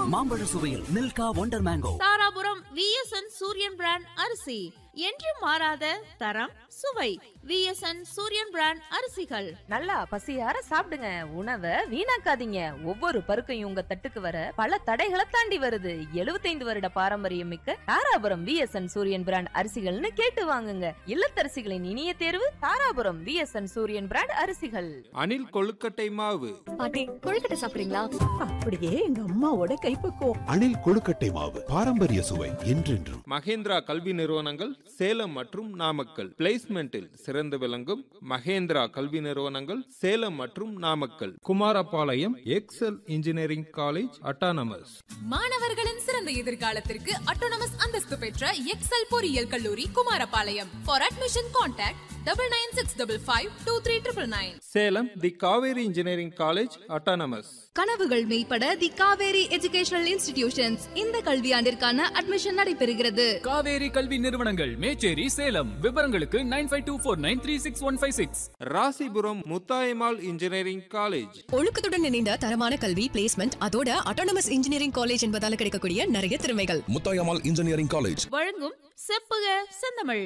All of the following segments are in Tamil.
மாம்பழ சுவையில் Milka wonder mango Dharapuram VSN Suriyan brand அரிசி என்று மாறாத தரம் சுவை விஎஸ்என் சூரியன் பிராண்ட் அரிசிகள் நல்லா பசியார சாப்பிடுங்க உணவை வீணாக்காதீங்க ஒவ்வொரு பருக்கையும் உங்க தட்டுக்கு வர பல தடைகளை தாண்டி வருது 75 வருட பாரம்பரியம் மிக்க தாராபுரம் விஎஸ்என் சூரியன் பிராண்ட் அரிசிகள்னு கேட்டு வாங்குங்க இல்லத்தரசிகளின் இனிய தேர்வு தாராபுரம் விஎஸ்என் சூரியன் பிராண்ட் அரிசிகள் அணில் கொழுக்கட்டை மாவு பாட்டி கொழுக்கட்டை சாப்பிடுறீங்களா அப்படியே எங்க அம்மாவோட கைப்பக்குவம் அணில் கொழுக்கட்டை மாவு பாரம்பரிய சுவை என்றென்றும் மகேந்திரா கல்வி நிறுவனங்கள் சேலம் மற்றும் நாமக்கல் பிளேஸ்மெண்டில் சிறந்து விளங்கும் மகேந்திரா கல்வி நிறுவனங்கள் சேலம் மற்றும் Namakkal Kumarapalayam Excel engineering college autonomous மாணவர்களின் சிறந்த எதிர்காலத்திற்கு அட்டோனமஸ் அந்தஸ்து பெற்ற எக்ஸல் பொறியியல் கல்லூரி Kumarapalayam for admission contact double nine six double five two three triple nine Salem the Kaveri engineering college autonomous கனவுகள் மெய்ப்பட தி காவேரி எஜுகேஷனல் இன்ஸ்டிடியூஷன்ஸ் இந்த கல்வியாண்டிற்கான அட்மிஷன் நடைபெறுகிறது காவேரி கல்வி நிறுவனங்கள் மேச்சேரி சேலம் விவரங்களுக்கு nine five two four nine three six one five six Rasipuram Muthayammal engineering college ஒழுக்கத்துடன் இணைந்த தரமான கல்வி பிளேஸ்மெண்ட் அதோட அட்டானமஸ் இன்ஜினியரிங் காலேஜ் என்பதால கிடைக்கக்கூடிய நிறைய திறமைகள் முத்தாயம்மாள் இன்ஜினியரிங் காலேஜ் வழங்கும் செப்புக செந்தமிழ்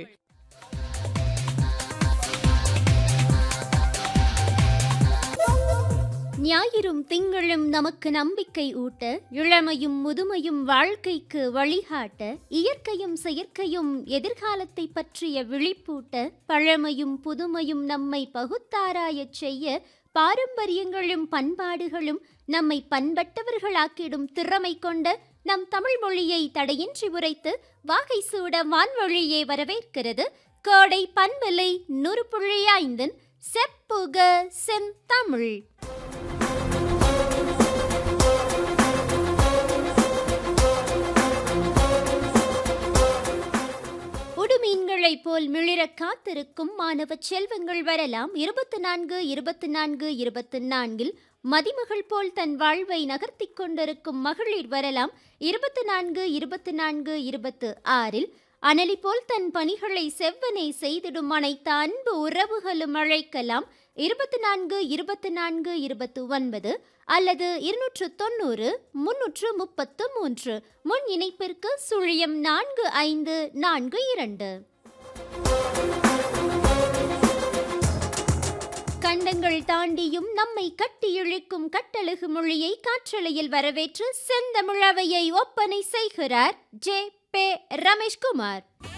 ஞாயிறும் திங்களும் நமக்கு நம்பிக்கை ஊட்ட இளமையும் முதுமையும் வாழ்க்கைக்கு வழிகாட்ட இயற்கையும் செயற்கையும் எதிர்காலத்தை பற்றிய விழிப்பூட்ட பழமையும் புதுமையும் நம்மை பகுத்தாராயச் செய்ய பாரம்பரியங்களும் பண்பாடுகளும் நம்மை பண்பட்டவர்களாக்கிடும் திறமை கொண்ட நம் தமிழ் மொழியை தடையின்றி உரைத்து வாகை சூட வான்வழியே வரவேற்கிறது கோடை பண்பலை நூறு புள்ளி ஐந்தின் செப்புக செந்தமிழ் உடுமீன்களைப் போல் மிளிரக் காத்திருக்கும் மாணவ செல்வங்கள் வரலாம் இருபத்தி நான்கு இருபத்தி நான்கு இருபத்தி நான்கில் மதிமகள் போல் தன் வாழ்வை நகர்த்திக் கொண்டிருக்கும் மகளிர் வரலாம் இருபத்தி நான்கு இருபத்தி நான்கு இருபத்து ஆறில் அனலி போல் தன் பணிகளை செவ்வனே செய்திடும் அனைத்து அன்பு உறவுகளும் அழைக்கலாம் இருபத்தி நான்கு இருபத்தி நான்கு இருபத்து ஒன்பது அல்லது இருநூற்று தொண்ணூறு முன்னூற்று முப்பத்து மூன்று முன் இணைப்பிற்கு சுழியம் நான்கு ஐந்து நான்கு இரண்டு கண்டங்கள் தாண்டியும் நம்மை கட்டி இழுக்கும் கட்டழகு மொழியை காற்றலையில் வரவேற்று செந்தமிழவையை ஒப்பனை செய்கிறார் ஜே பே ரமேஷ்குமார்